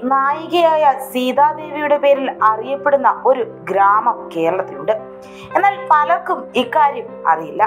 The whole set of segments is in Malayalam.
നായികയായ സീതാദേവിയുടെ പേരിൽ അറിയപ്പെടുന്ന ഒരു ഗ്രാമം കേരളത്തിലുണ്ട് എന്നാൽ പലർക്കും ഇക്കാര്യം അറിയില്ല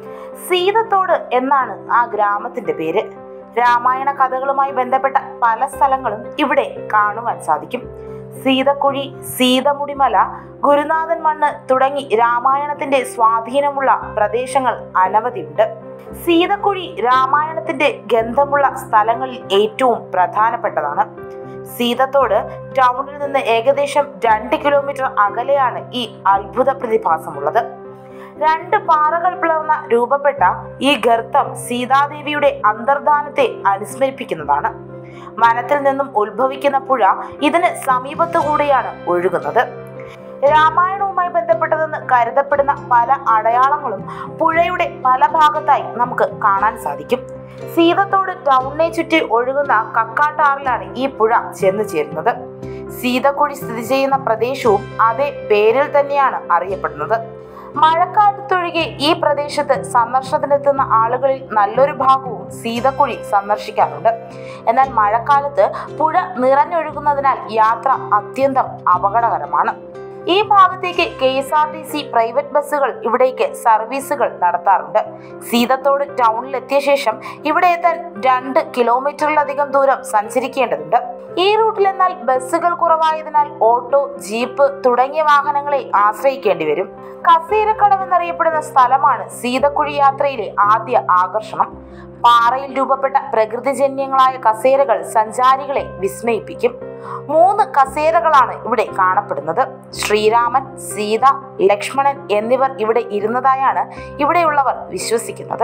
സീതത്തോട് എന്നാണ് ആ ഗ്രാമത്തിന്റെ പേര് രാമായണ കഥകളുമായി ബന്ധപ്പെട്ട പല സ്ഥലങ്ങളും ഇവിടെ കാണുവാൻ സാധിക്കും സീതക്കുഴി സീതമുടിമല ഗുരുനാഥൻ മണ്ണ് തുടങ്ങി രാമായണത്തിന്റെ സ്വാധീനമുള്ള പ്രദേശങ്ങൾ അനവധിയുണ്ട് സീതക്കുഴി രാമായണത്തിന്റെ ഗന്ധമുള്ള സ്ഥലങ്ങളിൽ ഏറ്റവും പ്രധാനപ്പെട്ടതാണ് സീതത്തോട് ടൗണിൽ നിന്ന് ഏകദേശം രണ്ട് കിലോമീറ്റർ അകലെയാണ് ഈ അത്ഭുത പ്രതിഭാസമുള്ളത് രണ്ട് പാറകൾ പിളർന്ന രൂപപ്പെട്ട ഈ ഗർത്തം സീതാദേവിയുടെ അന്തർധാനത്തെ അനുസ്മരിപ്പിക്കുന്നതാണ് വനത്തിൽ നിന്നും ഉത്ഭവിക്കുന്ന പുഴ ഇതിന് സമീപത്തുകൂടെയാണ് ഒഴുകുന്നത് രാമായണവുമായി ബന്ധപ്പെട്ടതെന്ന് കരുതപ്പെടുന്ന പല അടയാളങ്ങളും പുഴയുടെ പല ഭാഗത്തായി നമുക്ക് കാണാൻ സാധിക്കും സീതത്തോട് ടൗണിനെ ചുറ്റി ഒഴുകുന്ന കക്കാട്ടാറിലാണ് ഈ പുഴ ചെന്നു ചേരുന്നത് സീതക്കുഴി സ്ഥിതി ചെയ്യുന്ന പ്രദേശവും അതേ പേരിൽ തന്നെയാണ് അറിയപ്പെടുന്നത് മഴക്കാലത്തൊഴികെ ഈ പ്രദേശത്ത് സന്ദർശനത്തിനെത്തുന്ന ആളുകളിൽ നല്ലൊരു ഭാഗവും സീതക്കുഴി സന്ദർശിക്കാറുണ്ട് എന്നാൽ മഴക്കാലത്ത് പുഴ നിറഞ്ഞൊഴുകുന്നതിനാൽ യാത്ര അത്യന്തം അപകടകരമാണ് ഈ ഭാഗത്തേക്ക് K S R T C private ബസ്സുകൾ ഇവിടേക്ക് സർവീസുകൾ നടത്താറുണ്ട് സീതത്തോട് ടൗണിൽ എത്തിയ ശേഷം ഇവിടെ എത്താൻ രണ്ട് കിലോമീറ്ററിലധികം ദൂരം സഞ്ചരിക്കേണ്ടതുണ്ട് ഈ റൂട്ടിൽ എന്നാൽ ബസ്സുകൾ കുറവായതിനാൽ ഓട്ടോ ജീപ്പ് തുടങ്ങിയ വാഹനങ്ങളെ ആശ്രയിക്കേണ്ടി വരും കസേരക്കടവ് എന്നറിയപ്പെടുന്ന സ്ഥലമാണ് സീതക്കുഴി യാത്രയിലെ ആദ്യ ആകർഷണം പാറയിൽ രൂപപ്പെട്ട പ്രകൃതിജന്യങ്ങളായ കസേരകൾ സഞ്ചാരികളെ വിസ്മയിപ്പിക്കും മൂന്ന് കസേരകളാണ് ഇവിടെ കാണപ്പെടുന്നത് ശ്രീരാമൻ സീത ലക്ഷ്മണൻ എന്നിവർ ഇവിടെ ഇരുന്നതായാണ് ഇവിടെയുള്ളവർ വിശ്വസിക്കുന്നത്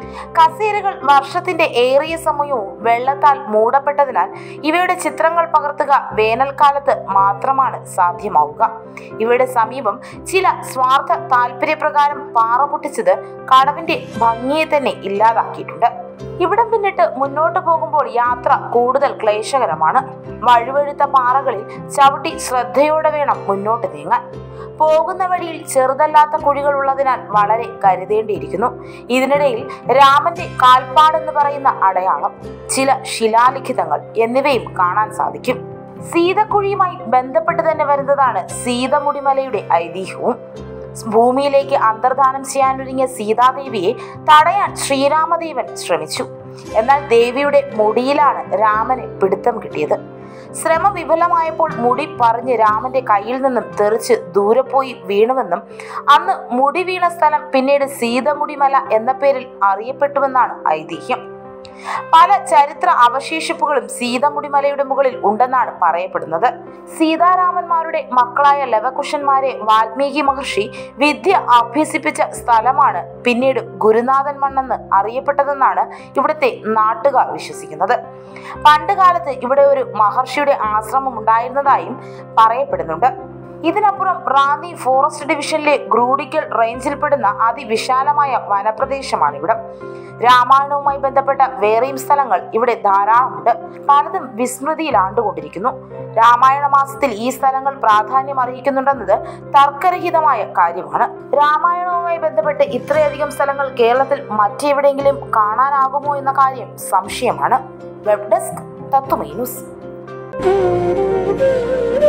കസേരകൾ വർഷത്തിന്റെ ഏറിയ സമയവും വെള്ളത്താൽ മൂടപ്പെട്ടതിനാൽ ഇവയുടെ ചിത്രങ്ങൾ പകർത്തുക വേനൽക്കാലത്ത് മാത്രമാണ് സാധ്യമാവുക ഇവയുടെ സമീപം ചില സ്വാർത്ഥ താല്പര്യപ്രകാരം പാറ പൊട്ടിച്ചത് കടവിന്റെ ഭംഗിയെ തന്നെ ഇല്ലാതാക്കിയിട്ടുണ്ട് ഇവിടം പിന്നിട്ട് മുന്നോട്ട് പോകുമ്പോൾ യാത്ര കൂടുതൽ ക്ലേശകരമാണ് വഴുവഴുത്ത പാറകളിൽ ചവിട്ടി ശ്രദ്ധയോടെ വേണം മുന്നോട്ട് നീങ്ങാൻ പോകുന്ന വഴിയിൽ ചെറുതല്ലാത്ത കുഴികൾ ഉള്ളതിനാൽ വളരെ കരുതേണ്ടിയിരിക്കുന്നു ഇതിനിടയിൽ രാമന്റെ കാൽപ്പാടെന്ന് പറയുന്ന അടയാളം ചില ശിലാലിഖിതങ്ങൾ എന്നിവയും കാണാൻ സാധിക്കും സീതക്കുഴിയുമായി ബന്ധപ്പെട്ട് തന്നെ വരുന്നതാണ് സീതമുടിമലയുടെ ഐതിഹ്യവും ഭൂമിയിലേക്ക് അന്തർധാനം ചെയ്യാനൊരുങ്ങിയ സീതാദേവിയെ തടയാൻ ശ്രീരാമദേവൻ ശ്രമിച്ചു എന്നാൽ ദേവിയുടെ മുടിയിലാണ് രാമന് പിടുത്തം കിട്ടിയത് ശ്രമം വിഫലമായപ്പോൾ മുടി പറഞ്ഞ് രാമന്റെ കയ്യിൽ നിന്നും തെറിച്ച് ദൂരെ പോയി വീണുവെന്നും അന്ന് മുടി വീണ സ്ഥലം പിന്നീട് സീതമുടിമല എന്ന പേരിൽ അറിയപ്പെട്ടുവെന്നാണ് ഐതിഹ്യം പല ചരിത്ര അവശേഷിപ്പുകളും സീതമുടിമലയുടെ മുകളിൽ ഉണ്ടെന്നാണ് പറയപ്പെടുന്നത് സീതാരാമന്മാരുടെ മക്കളായ ലവകുശന്മാരെ വാൽമീകി മഹർഷി വിദ്യ അഭ്യസിപ്പിച്ച സ്ഥലമാണ് പിന്നീട് ഗുരുനാഥൻ മണ്ണെന്ന് അറിയപ്പെട്ടതെന്നാണ് ഇവിടുത്തെ നാട്ടുകാർ വിശ്വസിക്കുന്നത് പണ്ട് കാലത്ത് ഇവിടെ ഒരു മഹർഷിയുടെ ആശ്രമം ഉണ്ടായിരുന്നതായും പറയപ്പെടുന്നുണ്ട് ഇതിനപ്പുറം റാന്നി ഫോറസ്റ്റ് ഡിവിഷനിലെ ഗ്രൂഡിക്കൽ റേഞ്ചിൽപ്പെടുന്ന അതിവിശാലമായ വനപ്രദേശമാണ് ഇവിടം രാമായണവുമായി ബന്ധപ്പെട്ട വേറെയും സ്ഥലങ്ങൾ ഇവിടെ ധാരാളമുണ്ട് പലതും വിസ്മൃതിയിലാണ്ടുകൊണ്ടിരിക്കുന്നു രാമായണ മാസത്തിൽ ഈ സ്ഥലങ്ങൾ പ്രാധാന്യം അർഹിക്കുന്നുണ്ടെന്നത് തർക്കരഹിതമായ കാര്യമാണ് രാമായണവുമായി ബന്ധപ്പെട്ട് ഇത്രയധികം സ്ഥലങ്ങൾ കേരളത്തിൽ മറ്റെവിടെയെങ്കിലും കാണാനാകുമോ എന്ന കാര്യം സംശയമാണ് വെബ് ഡെസ്ക് തത്തുമൈ ന്യൂസ്